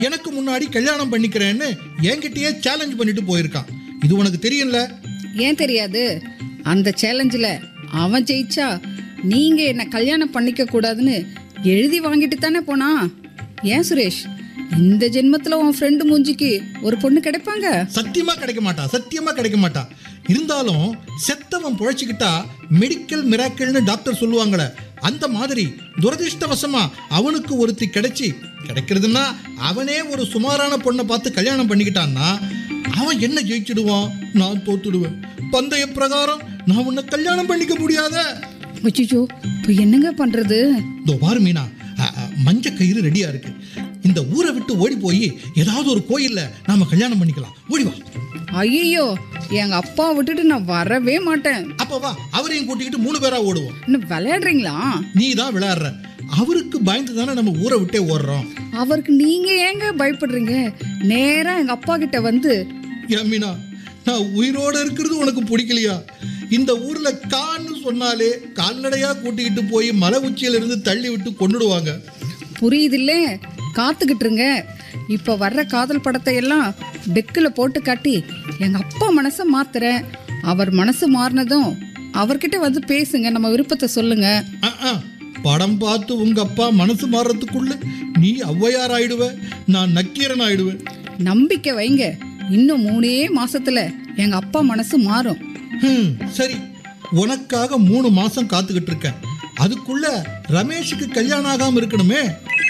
எனக்கு முன்னாடி கல்யாணம் பண்ணிக்கிறேன்னு என்கிட்டயே சேலஞ்ச் பண்ணிட்டு போயிருக்கான் இது உனக்கு தெரியும்ல ஏன் தெரியாது அந்த சேலஞ்சில் அவன் ஜெயிச்சா நீங்க என்ன கல்யாணம் பண்ணிக்க கூடாதுன்னு எழுதி வாங்கிட்டு தானே போனா ஏன் சுரேஷ் இந்த ஜென்மத்துல உன் ஃப்ரெண்டு மூஞ்சிக்கு ஒரு பொண்ணு கிடைப்பாங்க சத்தியமா கிடைக்க மாட்டா சத்தியமா கிடைக்க மாட்டா இருந்தாலும் செத்தவன் புழைச்சிக்கிட்டா மெடிக்கல் மிராக்கிள்னு டாக்டர் சொல்லுவாங்களே அந்த மாதிரி துரதிர்ஷ்டவசமா அவனுக்கு ஒருத்தி கிடைச்சி கிடைக்கிறதுன்னா அவனே ஒரு சுமாரான பொண்ணை பார்த்து கல்யாணம் பண்ணிக்கிட்டான்னா அவன் என்ன ஜெயிச்சிடுவான் நான் தோத்துடுவேன் பந்தய பிரகாரம் நான் உன்னை கல்யாணம் பண்ணிக்க முடியாத அச்சோ இப்போ என்னங்க பண்றது இதோ பாரு மீனா அ, அ, மஞ்ச கயிறு ரெடியா இருக்கு இந்த ஊரை விட்டு ஓடி போய் ஏதாவது ஒரு கோயில்ல நாம கல்யாணம் பண்ணிக்கலாம் ஓடி வா ஐயோ எங்க அப்பா விட்டுட்டு நான் வரவே மாட்டேன் அப்ப வா அவரையும் கூட்டிக்கிட்டு மூணு பேரா ஓடுவோம் இன்னும் விளையாடுறீங்களா நீ தான் விளையாடுற அவருக்கு பயந்து தானே நம்ம ஊரை விட்டே ஓடுறோம் அவருக்கு நீங்க ஏங்க பயப்படுறீங்க நேரா எங்க அப்பா கிட்ட வந்து ஏன் மீனா நான் உயிரோட இருக்கிறது உனக்கு பிடிக்கலையா இந்த ஊர்ல கான்னு சொன்னாலே கால்நடையா கூட்டிக்கிட்டு போய் மலை உச்சியில இருந்து தள்ளி விட்டு கொன்னுடுவாங்க புரியுதில்ல காத்துக்கிட்டு இருங்க இப்ப வர்ற காதல் படத்தை எல்லாம் டெக்கில் போட்டு காட்டி எங்க அப்பா மனசை மாத்துறேன் அவர் மனசு மாறினதும் அவர்கிட்ட வந்து பேசுங்க நம்ம விருப்பத்தை சொல்லுங்க அஹ், அஹ். படம் பார்த்து உங்க அப்பா மனசு மாறுறதுக்குள்ள நீ ஔவையார் ஆயிடுவ நான் நக்கீரன் ஆயிடுவேன் நம்பிக்கை வைங்க இன்னும் மூணே மாசத்துல எங்க அப்பா மனசு மாறும் ஹம், சரி உனக்காக மூணு மாசம் காத்துக்கிட்டு இருக்கேன் அதுக்குள்ள ரமேஷுக்கு கல்யாணம் ஆகாம இருக்கணுமே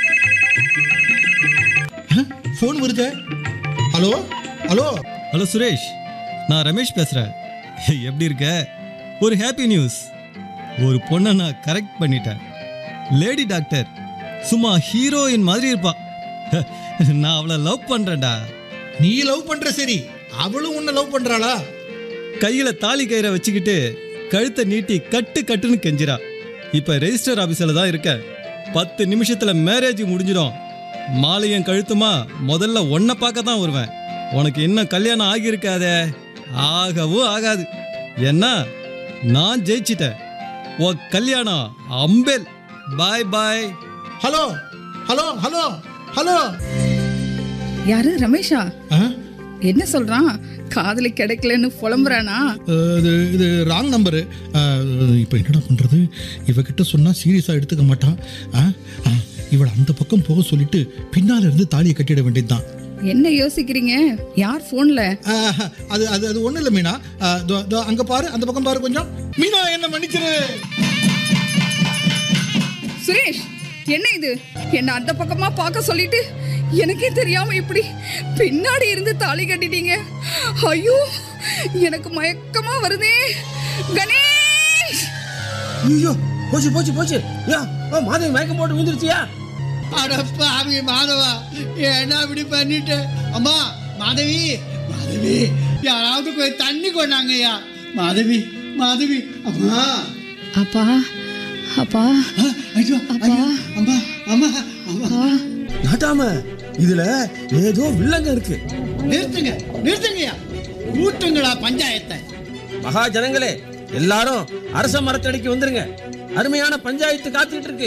ஃபோன் வருதே ஹலோ ஹலோ ஹலோ சுரேஷ் நான் ரமேஷ் பேசுகிறேன் எப்படி இருக்க ஒரு ஹாப்பி நியூஸ் ஒரு பொண்ணை நான் கரெக்ட் பண்ணிட்டேன் லேடி டாக்டர் சும்மா ஹீரோயின் மாதிரி இருப்பா நான் அவளை லவ் பண்ணுறேன்டா நீ லவ் பண்ற சரி அவளும் உன்னை லவ் பண்றாளா கையில் தாலி கயிறை வச்சுக்கிட்டு கழுத்தை நீட்டி கட்டு கட்டுன்னு கெஞ்சிரா இப்போ ரெஜிஸ்டர் ஆஃபீஸில் தான் இருக்க பத்து நிமிஷத்தில் மேரேஜ் முடிஞ்சிடும் மாலையும் கழுத்துமா முதல்ல உன்னை பார்க்க தான் வருவேன் உனக்கு இன்னும் கல்யாணம் ஆகியிருக்காதே ஆகவும் ஆகாது ஏன்னா நான் ஜெயிச்சிட்டேன் உன் கல்யாணம் அம்பேல் bye bye hello hello hello hello யாரு ரமேஷா ஆ? என்ன சொல்றான் காதலி கிடைக்கலன்னு புலம்புறானா அஹ், இது இது ராங் நம்பரு இப்போ என்னடா பண்ணுறது இவகிட்ட சொன்னால் சீரியஸாக எடுத்துக்க மாட்டான் ஆ? ஆ, இவளை அந்த பக்கம் போக சொல்லிட்டு பின்னால இருந்து தாலியை கட்டிட வேண்டியதுதான் என்ன யோசிக்கிறீங்க யார் போன்ல ஆஹ், அது அது அது ஒன்றும் இல்லை மீனா அஹ், தோ- தோ, அங்க பாரு அந்த பக்கம் பாரு கொஞ்சம் மீனா என்ன மன்னிச்சிரு சுரேஷ் என்ன இது என்ன அந்த பக்கமா பார்க்க சொல்லிட்டு எனக்கே தெரியாம இப்படி பின்னாடி இருந்து தாலி கட்டிட்டீங்க ஐயோ எனக்கு மயக்கமா வருதே கணேஷ் ஐயோ போச்சு போச்சு போச்சு யா ஓ மாதவி மயக்கம் போட்டு விழுந்துருச்சியா அடப்பாவி மாதவா ஏன்னா இப்படி பண்ணிட்ட அம்மா மாதவி மாதவி யாராவது போய் தண்ணி கொண்டாங்கய்யா மாதவி மாதவி அம்மா அப்பா அப்பா ஆ, ஐயோ ஐயோ அம்மா அம்மா அம்மா நாட்டாம இதுல ஏதோ வில்லங்க இருக்கு நிறுத்துங்க நிறுத்துங்கய்யா கூட்டுங்களா பஞ்சாயத்தை மகா ஜனங்களே எல்லாரும் அரச மரத்தடிக்கு வந்துருங்க அருமையான பஞ்சாயத்து காத்துக்கிட்டு இருக்கு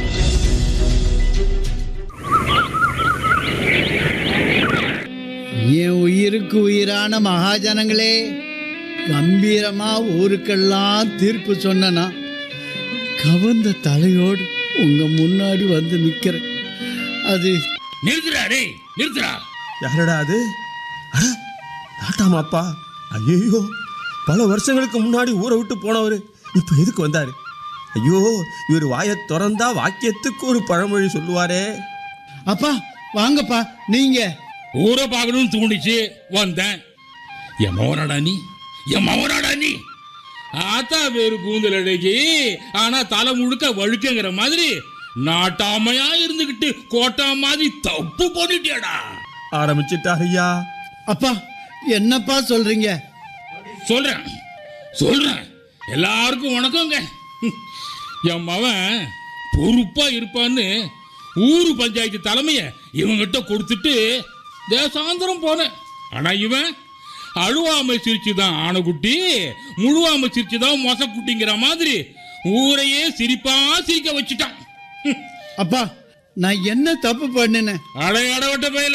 என் உயிருக்கு உயிரான மகாஜனங்களே கம்பீரமா ஊருக்கெல்லாம் தீர்ப்பு சொன்னனா கவர்ந்த தலையோடு உங்க முன்னாடி வந்து நிக்கிறேன் அது நிறுத்துடா டேய் நிறுத்துடா யாரடா அது அட நாட்டாம அப்பா ஐயோ பல வருஷங்களுக்கு முன்னாடி ஊரை விட்டு போனவர் இப்ப எதுக்கு வந்தாரு ஐயோ இவர் வாயை திறந்தா வாக்கியத்துக்கு ஒரு பழமொழி சொல்லுவாரே அப்பா வாங்கப்பா நீங்க ஊரை பார்க்கணும்னு தூண்டிச்சு வந்தேன் என் மவனாடா நீ என் மவனாடா நீ ஆத்தா பேரு கூந்தல் அழகி ஆனா தலை முழுக்க வழுக்குங்கிற மாதிரி நாட்டாமையா இருந்துகிட்டு கோட்டா மாதிரி தப்பு பண்ணிட்டியாடா ஆரம்பிச்சிட்டார் ஐயா அப்பா என்னப்பா சொல்றீங்க சொல்றேன் சொல்றேன் எல்லாருக்கும் வணக்கங்க என் மவன் பொறுப்பா இருப்பான்னு ஊரு பஞ்சாயத்து தலைமைய இவங்கிட்ட கொடுத்துட்டு தேசாந்திரம் போனேன் ஆனா இவன் அழுவாம சிரிச்சுதான் ஆனைக்குட்டி முழுவாம சிரிச்சுதான் மொசக்குட்டிங்கிற மாதிரி ஊரையே சிரிப்பா சிரிக்க வச்சுட்டான் ஹம். அப்பா நான் என்ன தப்பு பண்ணினேன் அடையாட விட்ட பயில